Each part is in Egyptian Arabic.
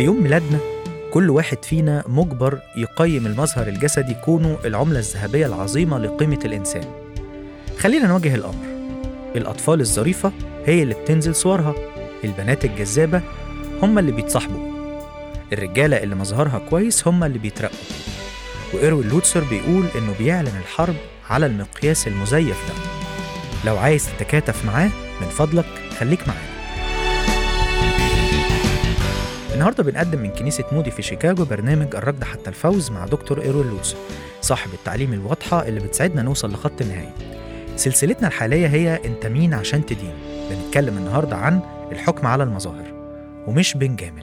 يوم ميلادنا كل واحد فينا مجبر يقيم المظهر الجسدي كونه العملة الذهبية العظيمة لقيمة الإنسان خلينا نواجه الأمر الأطفال الظريفة هي اللي بتنزل صورها البنات الجذابة هم اللي بيتصاحبوا الرجالة اللي مظهرها كويس هم اللي بيترقوا وإيروين لوتسر بيقول إنه بيعلن الحرب على المقياس المزيف ده لو عايز تتكاتف معاه من فضلك خليك معاه النهارده بنقدم من كنيسة مودي في شيكاغو برنامج الركض حتى الفوز مع دكتور إيروين لوتسر صاحب التعليم الواضحة اللي بتساعدنا نوصل لخط النهاية سلسلتنا الحالية هي أنت مين عشان تدين بنتكلم النهاردة عن الحكم على المظاهر ومش بنجامل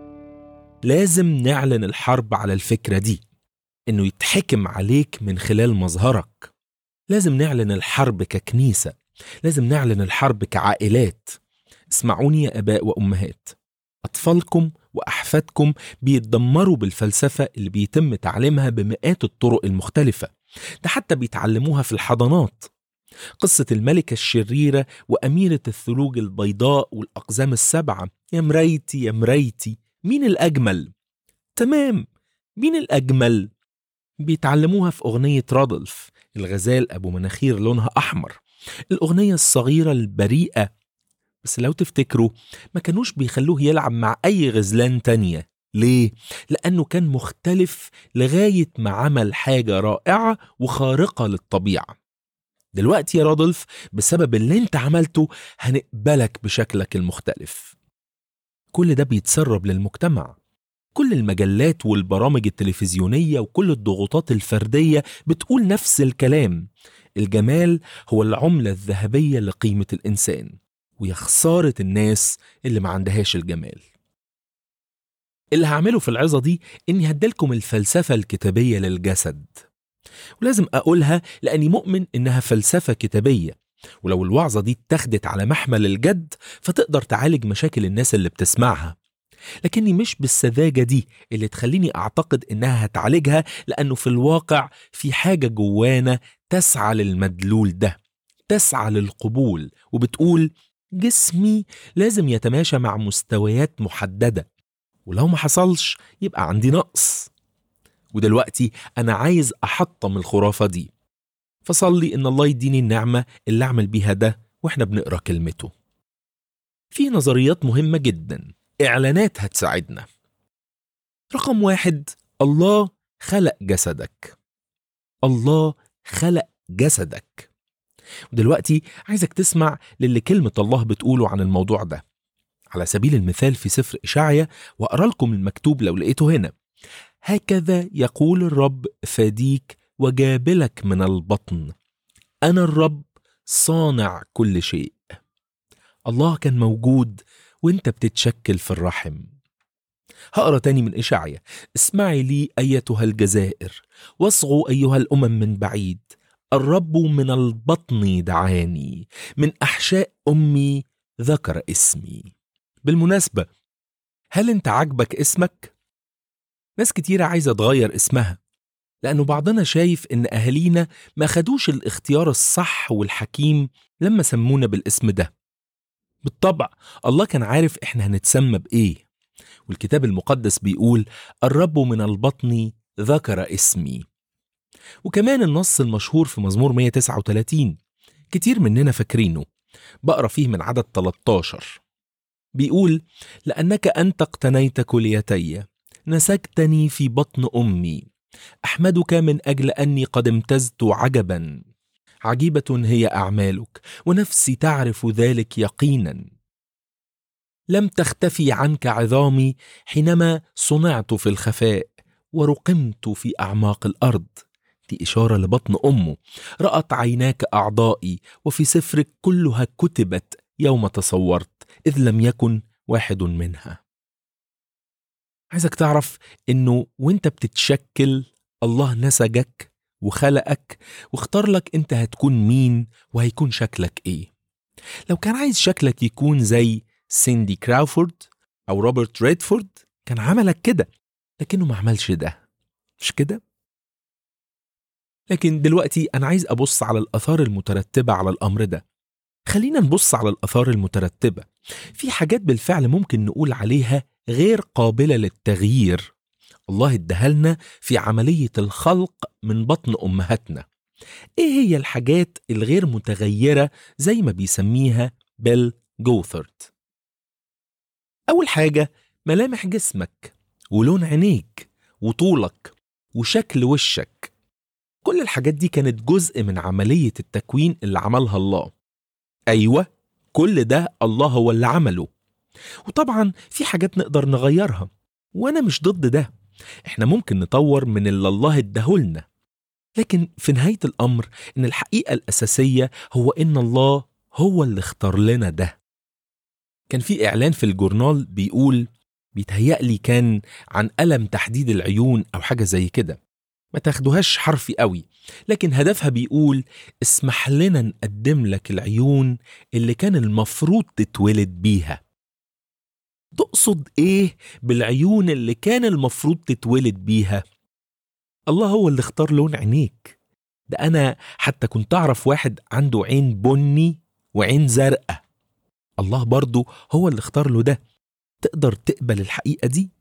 لازم نعلن الحرب على الفكرة دي إنه يتحكم عليك من خلال مظهرك لازم نعلن الحرب ككنيسة لازم نعلن الحرب كعائلات اسمعوني يا آباء وأمهات أطفالكم وأحفادكم بيتدمروا بالفلسفة اللي بيتم تعليمها بمئات الطرق المختلفة ده حتى بيتعلموها في الحضانات قصة الملكة الشريرة وأميرة الثلوج البيضاء والأقزام السبعة يا مرايتي يا مرايتي مين الأجمل؟ تمام مين الأجمل؟ بيتعلموها في أغنية رادولف الغزال أبو مناخير لونها أحمر الأغنية الصغيرة البريئة بس لو تفتكروا ما كانوش بيخلوه يلعب مع أي غزلان تانية ليه؟ لأنه كان مختلف لغاية ما عمل حاجة رائعة وخارقة للطبيعة دلوقتي يا رادولف بسبب اللي انت عملته هنقبلك بشكلك المختلف كل ده بيتسرب للمجتمع كل المجلات والبرامج التلفزيونية وكل الضغوطات الفردية بتقول نفس الكلام الجمال هو العملة الذهبية لقيمة الإنسان ويا خسارة الناس اللي ما عندهاش الجمال اللي هعمله في العظة دي إني هديلكم الفلسفة الكتابية للجسد ولازم أقولها لأني مؤمن إنها فلسفة كتابية ولو الوعظة دي اتخذت على محمل الجد فتقدر تعالج مشاكل الناس اللي بتسمعها لكني مش بالسذاجة دي اللي تخليني أعتقد إنها هتعالجها لأنه في الواقع في حاجة جوانا تسعى للمدلول ده تسعى للقبول وبتقول جسمي لازم يتماشى مع مستويات محددة ولو ما حصلش يبقى عندي نقص ودلوقتي أنا عايز أحطم الخرافة دي فصلي إن الله يديني النعمة اللي أعمل بيها ده وإحنا بنقرأ كلمته في نظريات مهمة جدا إعلانات هتساعدنا رقم واحد الله خلق جسدك الله خلق جسدك ودلوقتي عايزك تسمع للي كلمة الله بتقوله عن الموضوع ده على سبيل المثال في سفر إشعيا وأقرأ لكم المكتوب لو لقيته هنا هكذا يقول الرب فديك وجابلك من البطن أنا الرب صانع كل شيء الله كان موجود وانت بتتشكل في الرحم هقرا تاني من إشعيا اسمعي لي أيتها الجزائر واصغوا أيها الأمم من بعيد الرب من البطن دعاني من أحشاء أمي ذكر اسمي بالمناسبة هل انت عاجبك اسمك؟ ناس كتيرة عايزة تغير اسمها لأنه بعضنا شايف إن أهالينا ما خدوش الاختيار الصح والحكيم لما سمونا بالاسم ده بالطبع الله كان عارف إحنا هنتسمى بإيه والكتاب المقدس بيقول الرب من البطن ذكر اسمي وكمان النص المشهور في مزمور 139 كتير مننا فاكرينه بقرا فيه من عدد 13 بيقول لأنك أنت اقتنيت كليتي نسجتني في بطن أمي أحمدك من أجل أني قد امتزت عجبا عجيبة هي أعمالك ونفسي تعرف ذلك يقينا لم تختفي عنك عظامي حينما صنعت في الخفاء ورقمت في أعماق الأرض دي إشارة لبطن أمه رأت عيناك أعضائي وفي سفرك كلها كتبت يوم تصورت إذ لم يكن واحد منها عايزك تعرف إنه وإنت بتتشكل الله نسجك وخلقك واختار لك أنت هتكون مين وهيكون شكلك إيه لو كان عايز شكلك يكون زي سيندي كراوفورد أو روبرت ريدفورد كان عملك كده لكنه ما عملش ده مش كده؟ لكن دلوقتي أنا عايز أبص على الآثار المترتبة على الأمر ده خلينا نبص على الآثار المترتبة في حاجات بالفعل ممكن نقول عليها غير قابلة للتغيير الله ادهلنا في عملية الخلق من بطن أمهاتنا إيه هي الحاجات الغير متغيرة زي ما بيسميها بيل جوثرت أول حاجة ملامح جسمك ولون عينيك وطولك وشكل وشك كل الحاجات دي كانت جزء من عملية التكوين اللي عملها الله أيوة كل ده الله هو اللي عمله وطبعا في حاجات نقدر نغيرها وأنا مش ضد ده احنا ممكن نطور من اللي الله اداهولنا لكن في نهاية الأمر إن الحقيقة الأساسية هو إن الله هو اللي اختار لنا ده كان في إعلان في الجورنال بيقول بيتهيألي كان عن ألم تحديد العيون أو حاجة زي كده ما تاخدوهاش حرفي قوي لكن هدفها بيقول اسمح لنا نقدم لك العيون اللي كان المفروض تتولد بيها تقصد ايه بالعيون اللي كان المفروض تتولد بيها الله هو اللي اختار لون عينيك ده انا حتى كنت اعرف واحد عنده عين بني وعين زرقاء الله برضه هو اللي اختار له ده تقدر تقبل الحقيقة دي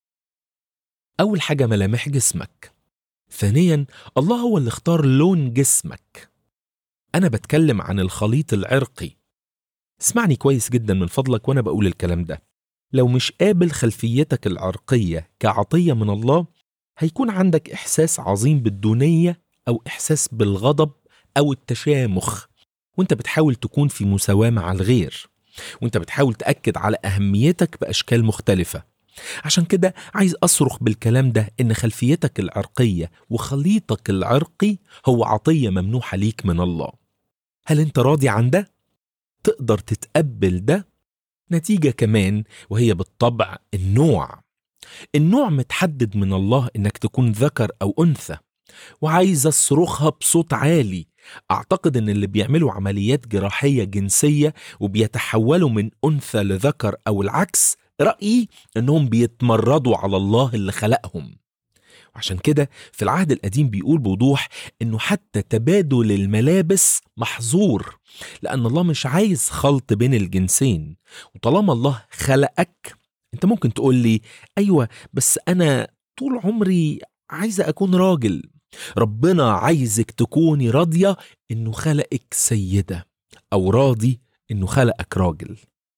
أول حاجة ملامح جسمك ثانيا الله هو اللي اختار لون جسمك أنا بتكلم عن الخليط العرقي اسمعني كويس جدا من فضلك وأنا بقول الكلام ده لو مش قابل خلفيتك العرقية كعطية من الله هيكون عندك إحساس عظيم بالدونية أو إحساس بالغضب أو التشامخ وانت بتحاول تكون في مساواة مع الغير وانت بتحاول تأكد على أهميتك بأشكال مختلفة عشان كده عايز أصرخ بالكلام ده إن خلفيتك العرقية وخليطك العرقي هو عطية ممنوحة ليك من الله هل انت راضي عن ده؟ تقدر تتقبل ده؟ نتيجة كمان وهي بالطبع النوع النوع متحدد من الله إنك تكون ذكر أو أنثى وعايز أصرخها بصوت عالي أعتقد إن اللي بيعملوا عمليات جراحية جنسية وبيتحولوا من أنثى لذكر أو العكس رأيي إنهم بيتمردوا على الله اللي خلقهم وعشان كده في العهد القديم بيقول بوضوح إنه حتى تبادل الملابس محظور لأن الله مش عايز خلط بين الجنسين وطالما الله خلقك أنت ممكن تقول لي أيوة بس أنا طول عمري عايزة أكون راجل ربنا عايزك تكوني راضية إنه خلقك سيدة أو راضي إنه خلقك راجل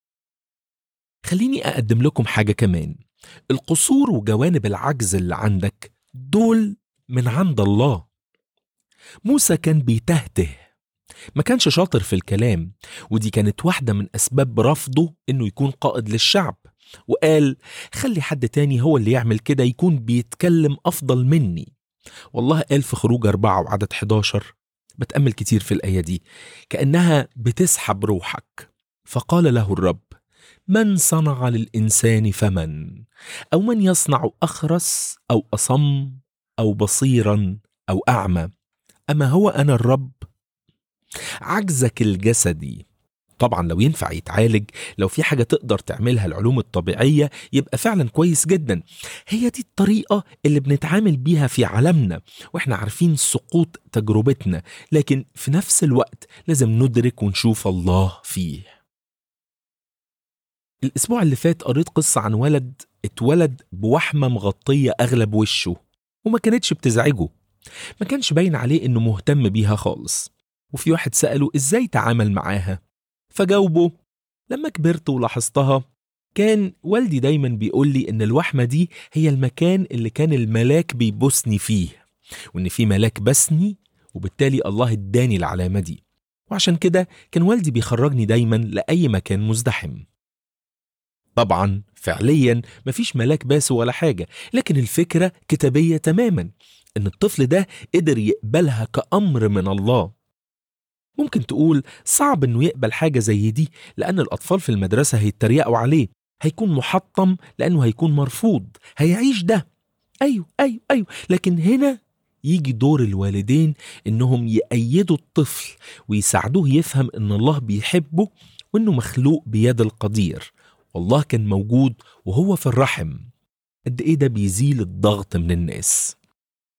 خليني أقدم لكم حاجة كمان القصور وجوانب العجز اللي عندك دول من عند الله موسى كان بيتهته ما كانش شاطر في الكلام ودي كانت واحدة من أسباب رفضه إنه يكون قائد للشعب وقال خلي حد تاني هو اللي يعمل كده يكون بيتكلم أفضل مني والله قال في خروج أربعة وعدد 11 بتأمل كتير في الآية دي كأنها بتسحب روحك فقال له الرب من صنع للإنسان فمن أو من يصنع أخرس أو أصم أو بصيرا أو أعمى أما هو أنا الرب عجزك الجسدي طبعا لو ينفع يتعالج لو في حاجة تقدر تعملها العلوم الطبيعية يبقى فعلا كويس جدا هي دي الطريقة اللي بنتعامل بيها في عالمنا واحنا عارفين سقوط تجربتنا لكن في نفس الوقت لازم ندرك ونشوف الله فيه الأسبوع اللي فات قريت قصة عن ولد اتولد بوحمة مغطية أغلب وشه وما كانتش بتزعجه ما كانش باين عليه إنه مهتم بيها خالص وفي واحد سأله إزاي تعامل معاها فجاوبه لما كبرت ولاحظتها كان والدي دايما بيقول لي إن الوحمة دي هي المكان اللي كان الملاك بيبوسني فيه وإن في ملاك بسني وبالتالي الله اداني العلامة دي وعشان كده كان والدي بيخرجني دايما لأي مكان مزدحم طبعا فعليا مفيش ملاك باسه ولا حاجة لكن الفكرة كتابية تماما إن الطفل ده قدر يقبلها كأمر من الله ممكن تقول صعب إنه يقبل حاجة زي دي لأن الأطفال في المدرسة هيتريقوا عليه هيكون محطم لأنه هيكون مرفوض هيعيش ده أيوه أيوه أيوه لكن هنا يجي دور الوالدين إنهم يأيدوا الطفل ويساعدوه يفهم إن الله بيحبه وإنه مخلوق بيد القدير والله كان موجود وهو في الرحم قد ايه ده بيزيل الضغط من الناس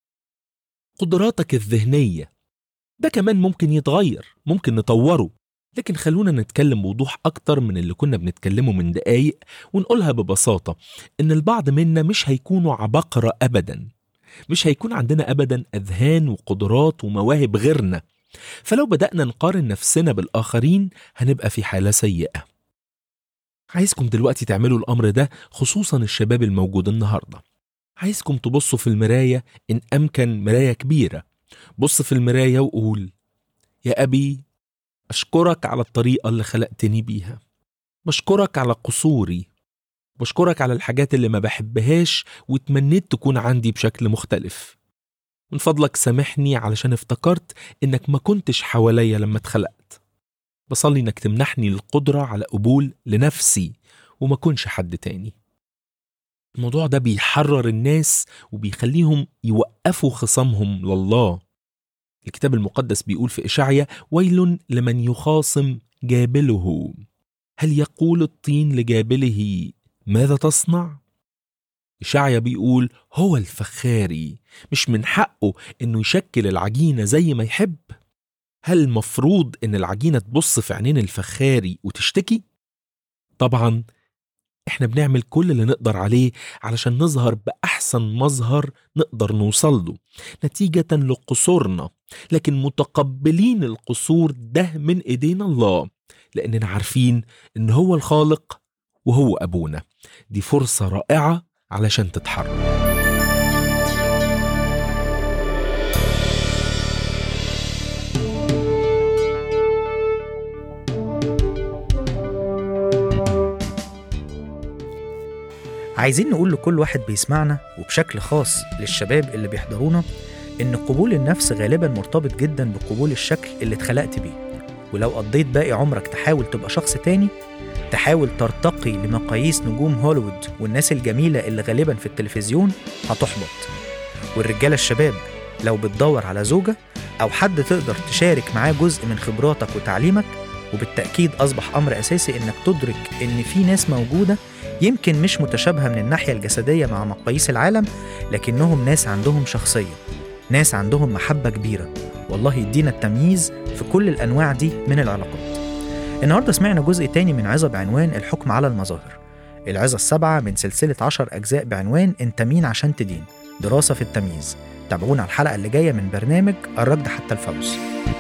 قدراتك الذهنية ده كمان ممكن يتغير ممكن نطوره لكن خلونا نتكلم بوضوح أكتر من اللي كنا بنتكلمه من دقايق ونقولها ببساطة إن البعض منا مش هيكونوا عبقرة أبدا مش هيكون عندنا أبدا أذهان وقدرات ومواهب غيرنا فلو بدأنا نقارن نفسنا بالآخرين هنبقى في حالة سيئة عايزكم دلوقتي تعملوا الأمر ده خصوصا الشباب الموجود النهاردة عايزكم تبصوا في المراية إن أمكن مراية كبيرة بص في المراية وقول يا أبي أشكرك على الطريقة اللي خلقتني بيها بشكرك على قصوري بشكرك على الحاجات اللي ما بحبهاش وتمنيت تكون عندي بشكل مختلف من فضلك سامحني علشان افتكرت إنك ما كنتش حواليا لما اتخلقت بصلي إنك تمنحني القدرة على قبول لنفسي وما كنش حد تاني الموضوع ده بيحرر الناس وبيخليهم يوقفوا خصامهم لله الكتاب المقدس بيقول في إشعيا ويل لمن يخاصم جابله هل يقول الطين لجابله ماذا تصنع؟ إشعيا بيقول هو الفخاري مش من حقه إنه يشكل العجينة زي ما يحب هل المفروض إن العجينة تبص في عينين الفخاري وتشتكي؟ طبعا احنا بنعمل كل اللي نقدر عليه علشان نظهر بأحسن مظهر نقدر نوصل له نتيجة لقصورنا لكن متقبلين القصور ده من ايدينا الله لأننا عارفين إن هو الخالق وهو أبونا دي فرصة رائعة علشان تتحرك عايزين نقول لكل واحد بيسمعنا وبشكل خاص للشباب اللي بيحضرونا إن قبول النفس غالبا مرتبط جدا بقبول الشكل اللي اتخلقت بيه ولو قضيت باقي عمرك تحاول تبقى شخص تاني تحاول ترتقي لمقاييس نجوم هوليوود والناس الجميلة اللي غالبا في التلفزيون هتحبط والرجالة الشباب لو بتدور على زوجة أو حد تقدر تشارك معاه جزء من خبراتك وتعليمك وبالتأكيد أصبح أمر أساسي إنك تدرك إن في ناس موجودة يمكن مش متشابهة من الناحية الجسدية مع مقاييس العالم لكنهم ناس عندهم شخصية ناس عندهم محبة كبيرة والله يدينا التمييز في كل الأنواع دي من العلاقات النهاردة سمعنا جزء تاني من عظة بعنوان الحكم على المظاهر العظة السبعة من سلسلة عشر أجزاء بعنوان أنت مين عشان تدين دراسة في التمييز تابعونا الحلقة اللي جاية من برنامج الركض حتى الفوز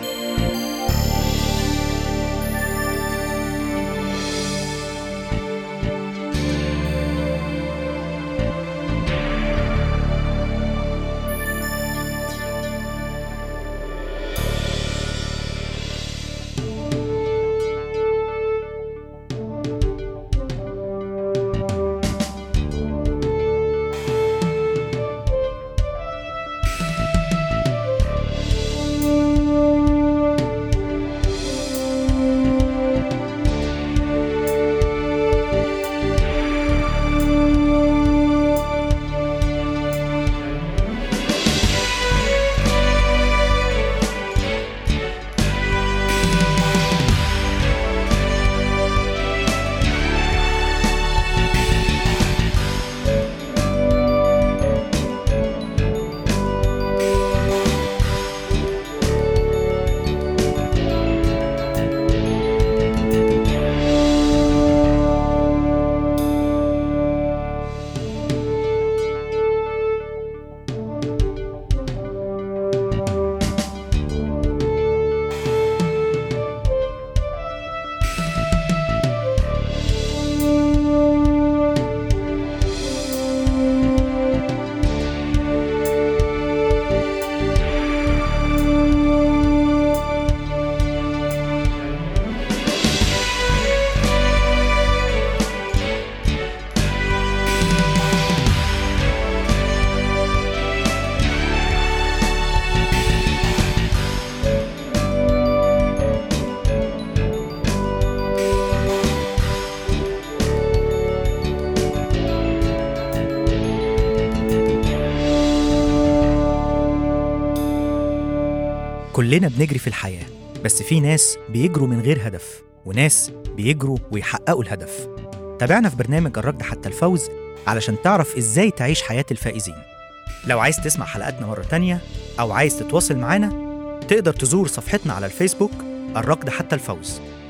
كلنا بنجري في الحياة بس في ناس بيجروا من غير هدف وناس بيجروا ويحققوا الهدف تابعنا في برنامج الركض حتى الفوز علشان تعرف ازاي تعيش حياة الفائزين لو عايز تسمع حلقاتنا مرة تانية أو عايز تتواصل معانا تقدر تزور صفحتنا على الفيسبوك الركض حتى الفوز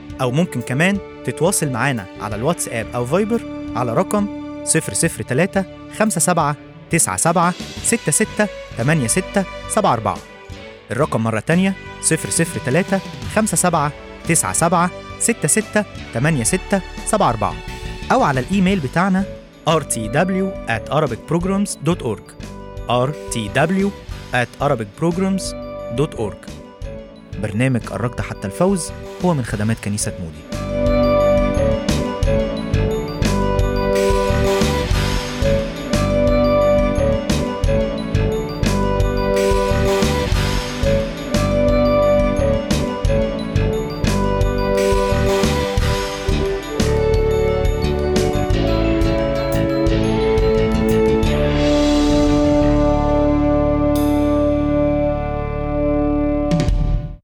أو ممكن كمان تتواصل معانا على الواتساب أو فايبر على رقم 003 57 97 66 86 74 الرقم مرة تانية 003 57 97 66 86 74 أو على الإيميل بتاعنا rtw at arabicprograms.org rtw at arabicprograms.org برنامج قربت حتى الفوز هو من خدمات كنيسة مودي